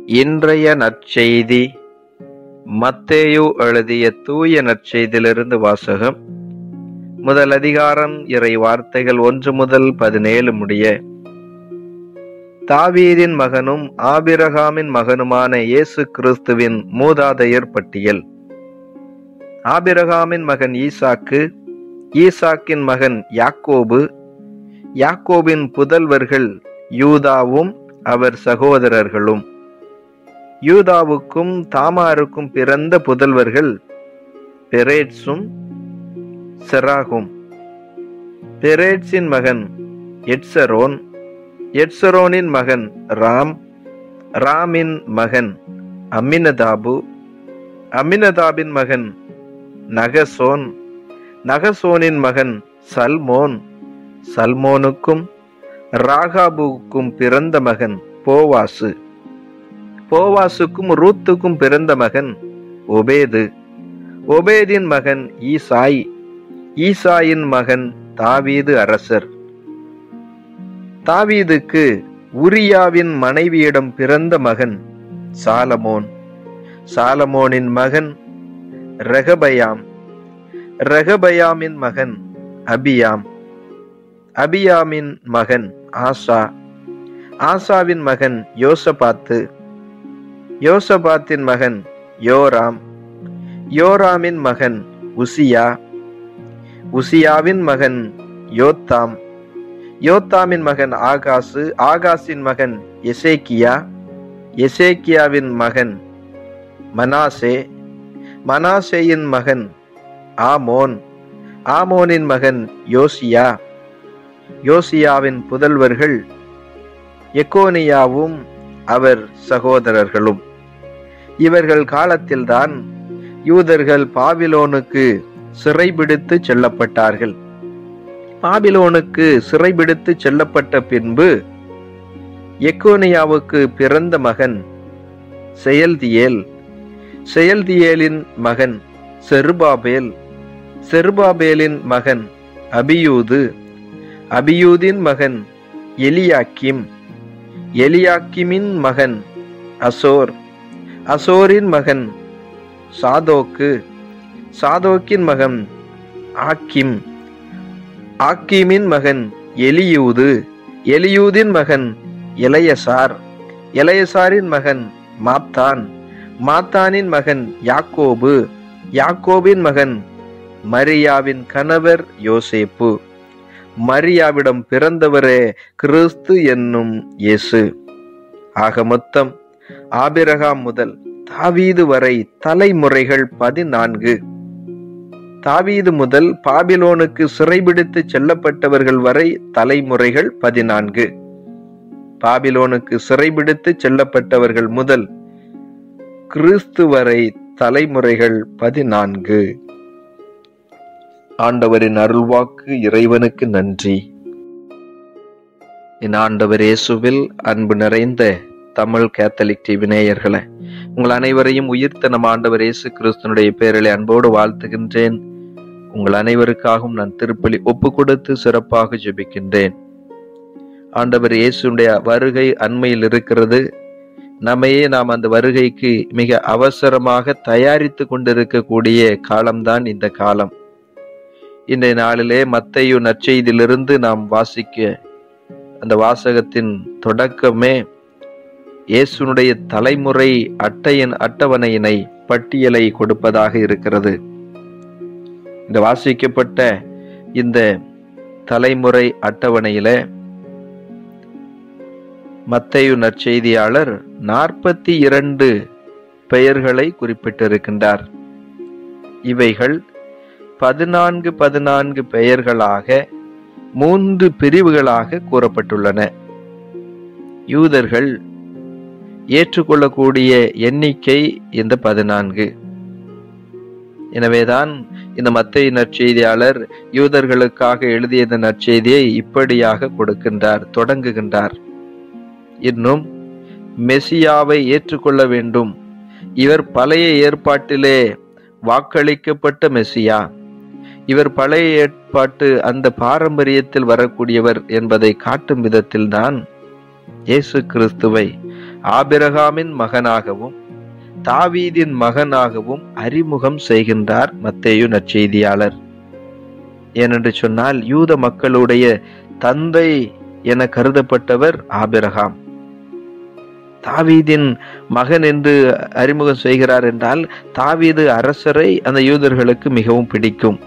இன்றைய நற்செய்தி மத்தேயு எழுதிய தூய நற்செய்தியிலிருந்து வாசகம் முதல் அதிகாரம் இறை வார்த்தைகள் ஒன்று முதல் பதினேழு முடிய தாவீதின் மகனும் ஆபிரகாமின் மகனுமான இயேசு கிறிஸ்துவின் மூதாதையர் பட்டியல் ஆபிரகாமின் மகன் ஈசாக்கு ஈசாக்கின் மகன் யாக்கோபு யாக்கோபின் புதல்வர்கள் யூதாவும் அவர் சகோதரர்களும் யூதாவுக்கும் தாமாருக்கும் பிறந்த புதல்வர்கள் பெரேட்ஸும் செராகும் பெரேட்ஸின் மகன் எட்சரோன் எட்சரோனின் மகன் ராம் ராமின் மகன் அம்மினதாபு அம்மினதாபின் மகன் நகசோன் நகசோனின் மகன் சல்மோன் சல்மோனுக்கும் ராகாபுவுக்கும் பிறந்த மகன் போவாசு போவாசுக்கும் ரூத்துக்கும் பிறந்த மகன் ஒபேது ஒபேதின் மகன் ஈசாய் ஈசாயின் மகன் தாவீது அரசர் தாவீதுக்கு உரியாவின் மனைவியிடம் பிறந்த மகன் சாலமோன் சாலமோனின் மகன் ரெகபயாம் ரெகபயாமின் மகன் அபியாம் அபியாமின் மகன் ஆசா ஆசாவின் மகன் யோசபாத்து யோசபாத்தின் மகன் யோராம் யோராமின் மகன் உசியா உசியாவின் மகன் யோத்தாம் யோத்தாமின் மகன் ஆகாசு ஆகாசின் மகன் எசேக்கியா எசேக்கியாவின் மகன் மனாசே மனாசேயின் மகன் ஆமோன் ஆமோனின் மகன் யோசியா யோசியாவின் புதல்வர்கள் எக்கோனியாவும் அவர் சகோதரர்களும் இவர்கள் காலத்தில்தான் யூதர்கள் பாபிலோனுக்கு சிறைபிடித்து செல்லப்பட்டார்கள் பாபிலோனுக்கு சிறைபிடித்து செல்லப்பட்ட பின்பு எக்கோனியாவுக்கு பிறந்த மகன் செயல்தியேல் செயல்தியேலின் மகன் செருபாபேல் செருபாபேலின் மகன் அபியூது அபியூதின் மகன் எலியாக்கிம் எலியாக்கிமின் மகன் அசோர் அசோரின் மகன் சாதோக்கு சாதோக்கின் மகன் ஆக்கிம் ஆக்கிமின் மகன் எலியூது எலியூதின் மகன் இளையசார் இளையசாரின் மகன் மாத்தான் மாத்தானின் மகன் யாக்கோபு யாக்கோபின் மகன் மரியாவின் கணவர் யோசேப்பு மரியாவிடம் பிறந்தவரே கிறிஸ்து என்னும் இயேசு ஆக மொத்தம் ஆபிரகாம் முதல் தாவீது வரை தலைமுறைகள் பதினான்கு தாவீது முதல் பாபிலோனுக்கு சிறைபிடித்து செல்லப்பட்டவர்கள் வரை தலைமுறைகள் பதினான்கு பாபிலோனுக்கு சிறைபிடித்து செல்லப்பட்டவர்கள் முதல் கிறிஸ்து வரை தலைமுறைகள் பதினான்கு ஆண்டவரின் அருள்வாக்கு இறைவனுக்கு நன்றி என் ஆண்டவர் இயேசுவில் அன்பு நிறைந்த தமிழ் கேத்தலிக் டிவி நேயர்களே உங்கள் அனைவரையும் உயிர்த்த நம் ஆண்டவர் இயேசு கிறிஸ்தனுடைய பேரிலே அன்போடு வாழ்த்துகின்றேன் உங்கள் அனைவருக்காகவும் நான் திருப்பலி ஒப்பு கொடுத்து சிறப்பாக ஜெபிக்கின்றேன் ஆண்டவர் இயேசுடைய வருகை அண்மையில் இருக்கிறது நம்மையே நாம் அந்த வருகைக்கு மிக அவசரமாக தயாரித்து கொண்டிருக்கக்கூடிய காலம்தான் இந்த காலம் இன்றைய நாளிலே மத்தையு நற்செய்தியிலிருந்து நாம் வாசிக்க அந்த வாசகத்தின் தொடக்கமே இயேசுனுடைய தலைமுறை அட்டையின் அட்டவணையினை பட்டியலை கொடுப்பதாக இருக்கிறது இந்த வாசிக்கப்பட்ட இந்த தலைமுறை அட்டவணையில மத்தையு நற்செய்தியாளர் நாற்பத்தி இரண்டு பெயர்களை குறிப்பிட்டிருக்கின்றார் இவைகள் பதினான்கு பதினான்கு பெயர்களாக மூன்று பிரிவுகளாக கூறப்பட்டுள்ளன யூதர்கள் ஏற்றுக்கொள்ளக்கூடிய எண்ணிக்கை இந்த பதினான்கு எனவேதான் இந்த மத்திய நற்செய்தியாளர் யூதர்களுக்காக எழுதிய இந்த நற்செய்தியை இப்படியாக கொடுக்கின்றார் தொடங்குகின்றார் இன்னும் மெசியாவை ஏற்றுக்கொள்ள வேண்டும் இவர் பழைய ஏற்பாட்டிலே வாக்களிக்கப்பட்ட மெசியா இவர் பழைய ஏற்பாட்டு அந்த பாரம்பரியத்தில் வரக்கூடியவர் என்பதை காட்டும் விதத்தில்தான் இயேசு கிறிஸ்துவை ஆபிரகாமின் மகனாகவும் தாவீதின் மகனாகவும் அறிமுகம் செய்கின்றார் மத்தேயு நற்செய்தியாளர் ஏனென்று சொன்னால் யூத மக்களுடைய தந்தை என கருதப்பட்டவர் ஆபிரகாம் தாவீதின் மகன் என்று அறிமுகம் செய்கிறார் என்றால் தாவீது அரசரை அந்த யூதர்களுக்கு மிகவும் பிடிக்கும்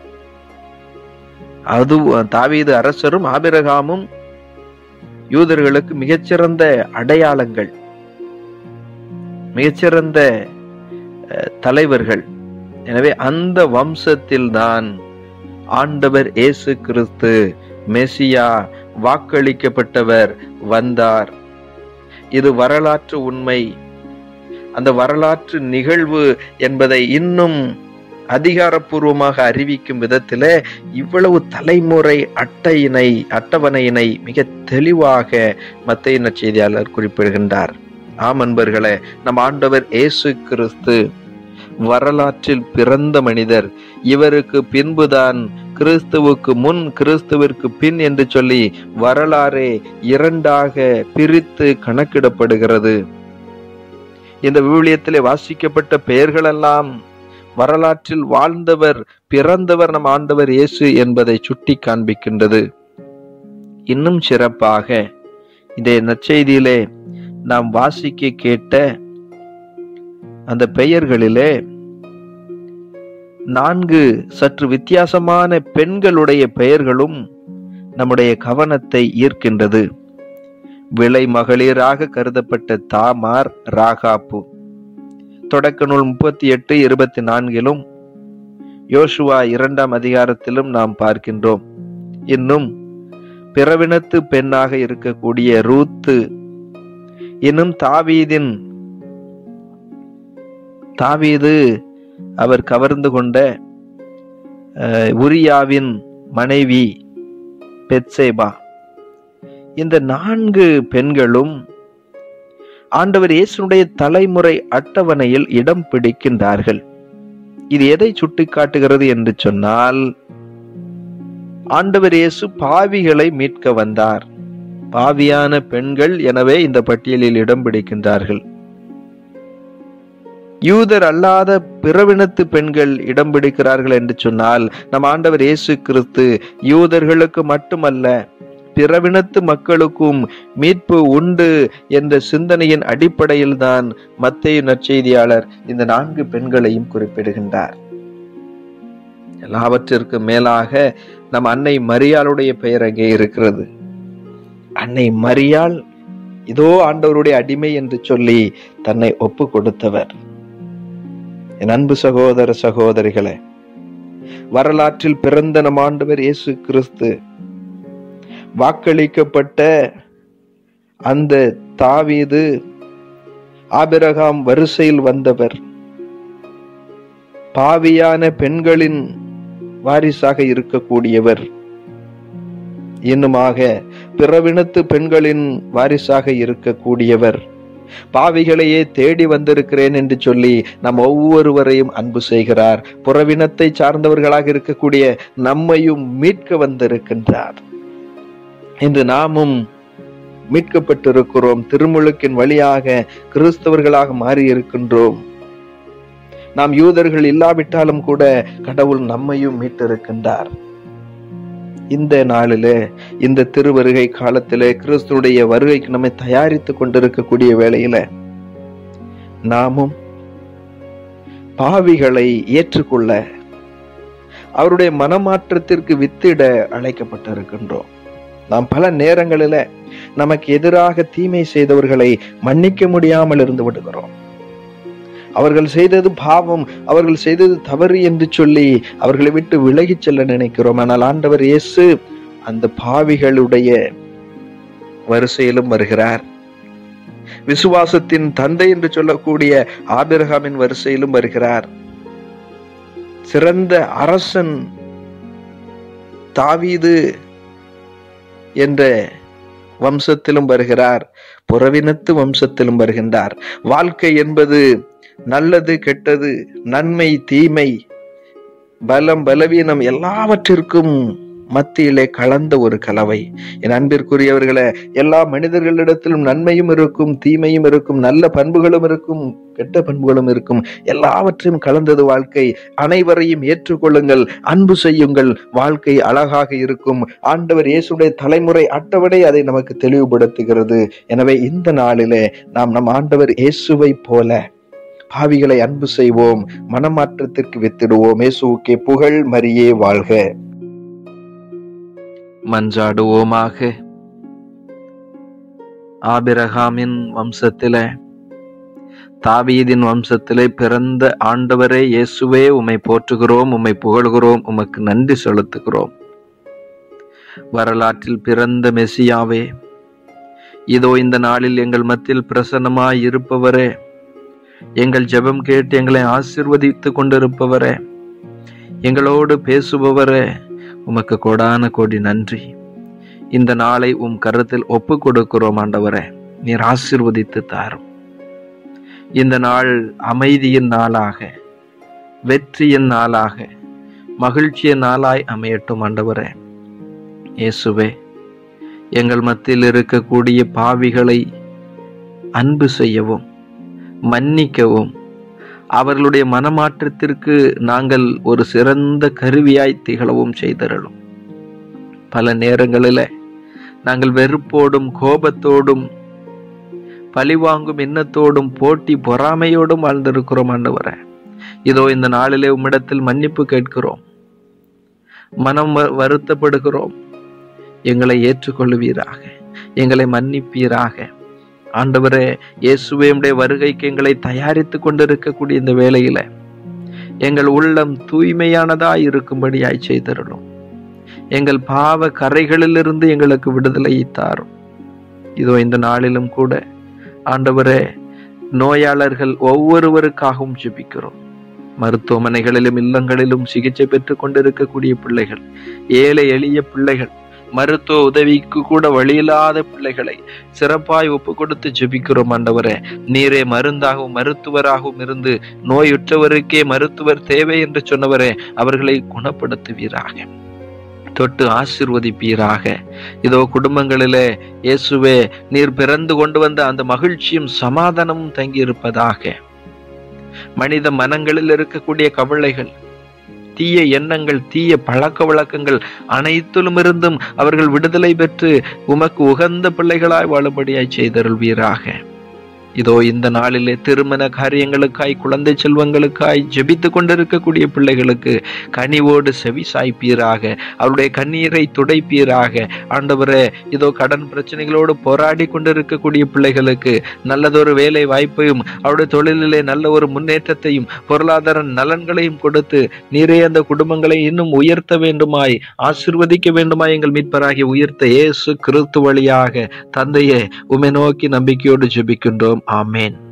அது தாவீது அரசரும் ஆபிரகாமும் யூதர்களுக்கு மிகச்சிறந்த அடையாளங்கள் மிகச்சிறந்த தலைவர்கள் எனவே அந்த வம்சத்தில் தான் ஆண்டவர் இயேசு கிறிஸ்து மெசியா வாக்களிக்கப்பட்டவர் வந்தார் இது வரலாற்று உண்மை அந்த வரலாற்று நிகழ்வு என்பதை இன்னும் அதிகாரப்பூர்வமாக அறிவிக்கும் விதத்தில இவ்வளவு தலைமுறை அட்டையினை அட்டவணையினை மிக தெளிவாக மத்திய செய்தியாளர் குறிப்பிடுகின்றார் ஆம் அன்பர்களே நம் ஆண்டவர் இயேசு கிறிஸ்து வரலாற்றில் பிறந்த மனிதர் இவருக்கு பின்புதான் கிறிஸ்துவுக்கு முன் கிறிஸ்துவிற்கு பின் என்று சொல்லி வரலாறே இரண்டாக பிரித்து கணக்கிடப்படுகிறது இந்த விவிலியத்திலே வாசிக்கப்பட்ட பெயர்களெல்லாம் வரலாற்றில் வாழ்ந்தவர் பிறந்தவர் நம் ஆண்டவர் இயேசு என்பதை சுட்டி காண்பிக்கின்றது இன்னும் சிறப்பாக இந்த நற்செய்தியிலே நாம் வாசிக்க கேட்ட அந்த பெயர்களிலே நான்கு சற்று வித்தியாசமான பெண்களுடைய பெயர்களும் நம்முடைய கவனத்தை ஈர்க்கின்றது விலை மகளிராக கருதப்பட்ட தாமார் ராகாப்பு தொடக்க நூல் முப்பத்தி எட்டு இருபத்தி நான்கிலும் யோசுவா இரண்டாம் அதிகாரத்திலும் நாம் பார்க்கின்றோம் இன்னும் பிறவினத்து பெண்ணாக இருக்கக்கூடிய ரூத்து இன்னும் தாவீதின் தாவீது அவர் கவர்ந்து கொண்ட உரியாவின் மனைவி பெட்சேபா இந்த நான்கு பெண்களும் ஆண்டவர் இயேசுடைய தலைமுறை அட்டவணையில் இடம் பிடிக்கின்றார்கள் இது எதை சுட்டிக்காட்டுகிறது என்று சொன்னால் ஆண்டவர் இயேசு பாவிகளை மீட்க வந்தார் பாவியான பெண்கள் எனவே இந்த பட்டியலில் இடம் பிடிக்கின்றார்கள் யூதர் அல்லாத பிறவினத்து பெண்கள் இடம் பிடிக்கிறார்கள் என்று சொன்னால் நம் ஆண்டவர் இயேசு கிறிஸ்து யூதர்களுக்கு மட்டுமல்ல பிறவினத்து மக்களுக்கும் மீட்பு உண்டு என்ற சிந்தனையின் அடிப்படையில் தான் மத்திய நற்செய்தியாளர் இந்த நான்கு பெண்களையும் குறிப்பிடுகின்றார் எல்லாவற்றிற்கு மேலாக நம் அன்னை மரியாளுடைய பெயர் அங்கே இருக்கிறது அன்னை மரியாள் இதோ ஆண்டவருடைய அடிமை என்று சொல்லி தன்னை ஒப்பு கொடுத்தவர் என் அன்பு சகோதர சகோதரிகளே வரலாற்றில் பிறந்த நம் ஆண்டவர் இயேசு கிறிஸ்து வாக்களிக்கப்பட்ட அந்த தாவீது ஆபிரகாம் வரிசையில் வந்தவர் பாவியான பெண்களின் வாரிசாக இருக்கக்கூடியவர் இன்னுமாக பிறவினத்து பெண்களின் வாரிசாக இருக்கக்கூடியவர் பாவிகளையே தேடி வந்திருக்கிறேன் என்று சொல்லி நம் ஒவ்வொருவரையும் அன்பு செய்கிறார் புறவினத்தை சார்ந்தவர்களாக இருக்கக்கூடிய நம்மையும் மீட்க வந்திருக்கின்றார் இன்று நாமும் மீட்கப்பட்டிருக்கிறோம் திருமுழுக்கின் வழியாக கிறிஸ்தவர்களாக மாறி இருக்கின்றோம் நாம் யூதர்கள் இல்லாவிட்டாலும் கூட கடவுள் நம்மையும் மீட்டிருக்கின்றார் இந்த நாளிலே இந்த திருவருகை காலத்திலே கிறிஸ்துடைய வருகைக்கு நம்மை தயாரித்து கொண்டிருக்கக்கூடிய வேளையில நாமும் பாவிகளை ஏற்றுக்கொள்ள அவருடைய மனமாற்றத்திற்கு வித்திட அழைக்கப்பட்டிருக்கின்றோம் நாம் பல நேரங்களில நமக்கு எதிராக தீமை செய்தவர்களை மன்னிக்க முடியாமல் இருந்து விடுகிறோம் அவர்கள் செய்தது பாவம் அவர்கள் செய்தது தவறு என்று சொல்லி அவர்களை விட்டு விலகிச் செல்ல நினைக்கிறோம் ஆனால் ஆண்டவர் இயேசு அந்த பாவிகளுடைய வரிசையிலும் வருகிறார் விசுவாசத்தின் தந்தை என்று சொல்லக்கூடிய ஆபிரகாமின் வரிசையிலும் வருகிறார் சிறந்த அரசன் தாவீது என்ற வம்சத்திலும் வருகிறார் புறவினத்து வம்சத்திலும் வருகின்றார் வாழ்க்கை என்பது நல்லது கெட்டது நன்மை தீமை பலம் பலவீனம் எல்லாவற்றிற்கும் மத்தியிலே கலந்த ஒரு கலவை என் அன்பிற்குரியவர்களே எல்லா மனிதர்களிடத்திலும் நன்மையும் இருக்கும் தீமையும் இருக்கும் நல்ல பண்புகளும் இருக்கும் கெட்ட பண்புகளும் இருக்கும் எல்லாவற்றையும் கலந்தது வாழ்க்கை அனைவரையும் ஏற்றுக்கொள்ளுங்கள் அன்பு செய்யுங்கள் வாழ்க்கை அழகாக இருக்கும் ஆண்டவர் இயேசுடைய தலைமுறை அட்டவணை அதை நமக்கு தெளிவுபடுத்துகிறது எனவே இந்த நாளிலே நாம் நம் ஆண்டவர் இயேசுவை போல பாவிகளை அன்பு செய்வோம் மனமாற்றத்திற்கு வித்திடுவோம் இயேசுவுக்கே புகழ் மரியே வாழ்க மன்றாடுவோமாக ஆபிரகாமின் வம்சத்திலே தாவீதின் வம்சத்திலே பிறந்த ஆண்டவரே இயேசுவே உம்மை போற்றுகிறோம் உம்மை புகழ்கிறோம் உமக்கு நன்றி செலுத்துகிறோம் வரலாற்றில் பிறந்த மெசியாவே இதோ இந்த நாளில் எங்கள் மத்தியில் பிரசன்னமாய் இருப்பவரே எங்கள் ஜெபம் கேட்டு எங்களை ஆசிர்வதித்து கொண்டிருப்பவரே எங்களோடு பேசுபவரே உமக்கு கொடான கோடி நன்றி இந்த நாளை உம் கருத்தில் ஒப்பு கொடுக்கிறோம் ஆண்டவரே நீர் ஆசிர்வதித்து தாரும் இந்த நாள் அமைதியின் நாளாக வெற்றியின் நாளாக மகிழ்ச்சியின் நாளாய் அமையட்டும் ஆண்டவரே இயேசுவே எங்கள் மத்தியில் இருக்கக்கூடிய பாவிகளை அன்பு செய்யவும் மன்னிக்கவும் அவர்களுடைய மனமாற்றத்திற்கு நாங்கள் ஒரு சிறந்த கருவியாய் திகழவும் செய்தருளும் பல நேரங்களில் நாங்கள் வெறுப்போடும் கோபத்தோடும் பழிவாங்கும் எண்ணத்தோடும் போட்டி பொறாமையோடும் வாழ்ந்திருக்கிறோம் ஆண்டவரே இதோ இந்த நாளிலே உம்மிடத்தில் மன்னிப்பு கேட்கிறோம் மனம் வ- வருத்தப்படுகிறோம் எங்களை ஏற்றுக்கொள்ளுவீராக எங்களை மன்னிப்பீராக ஆண்டவரே இயேசுவே உம்முடைய வருகைக்கு எங்களை தயாரித்து கொண்டிருக்கக்கூடிய இந்த வேளையில எங்கள் உள்ளம் தூய்மையானதாய் இருக்கும்படியாய் செய்தருளும் எங்கள் பாவ கரைகளிலிருந்து எங்களுக்கு விடுதலை தாரும் இதோ இந்த நாளிலும் கூட ஆண்டவரே நோயாளர்கள் ஒவ்வொருவருக்காகவும் ஜெபிக்கிறோம் மருத்துவமனைகளிலும் இல்லங்களிலும் சிகிச்சை பெற்றுக் கொண்டிருக்கக்கூடிய பிள்ளைகள் ஏழை எளிய பிள்ளைகள் மருத்துவ உதவிக்கு கூட வழியில்லாத பிள்ளைகளை சிறப்பாய் ஒப்பு கொடுத்து ஜெபிக்கிறோம் ஆண்டவரே நீரே மருந்தாகவும் மருத்துவராகவும் இருந்து நோயுற்றவருக்கே மருத்துவர் தேவை என்று சொன்னவரே அவர்களை குணப்படுத்துவீராக தொட்டு ஆசிர்வதிப்பீராக இதோ குடும்பங்களிலே இயேசுவே நீர் பிறந்து கொண்டு வந்த அந்த மகிழ்ச்சியும் சமாதானமும் தங்கி இருப்பதாக மனித மனங்களில் இருக்கக்கூடிய கவலைகள் தீய எண்ணங்கள் தீய பழக்க வழக்கங்கள் அனைத்திலும் இருந்தும் அவர்கள் விடுதலை பெற்று உமக்கு உகந்த பிள்ளைகளாய் வாழும்படியாய் செய்தருள்வீராக இதோ இந்த நாளிலே திருமண காரியங்களுக்காய் குழந்தை செல்வங்களுக்காய் ஜெபித்து கொண்டிருக்கக்கூடிய பிள்ளைகளுக்கு கனிவோடு செவி சாய்ப்பீராக அவருடைய கண்ணீரை துடைப்பீராக ஆண்டவரே இதோ கடன் பிரச்சனைகளோடு போராடி கொண்டிருக்கக்கூடிய பிள்ளைகளுக்கு நல்லதொரு வேலை வாய்ப்பையும் அவருடைய தொழிலிலே நல்ல ஒரு முன்னேற்றத்தையும் பொருளாதார நலன்களையும் கொடுத்து நீரே அந்த குடும்பங்களை இன்னும் உயர்த்த வேண்டுமாய் ஆசிர்வதிக்க வேண்டுமாய் எங்கள் மீட்பராகி உயர்த்த இயேசு கிறிஸ்து வழியாக தந்தையே உமை நோக்கி நம்பிக்கையோடு ஜெபிக்கின்றோம் ஆமேன்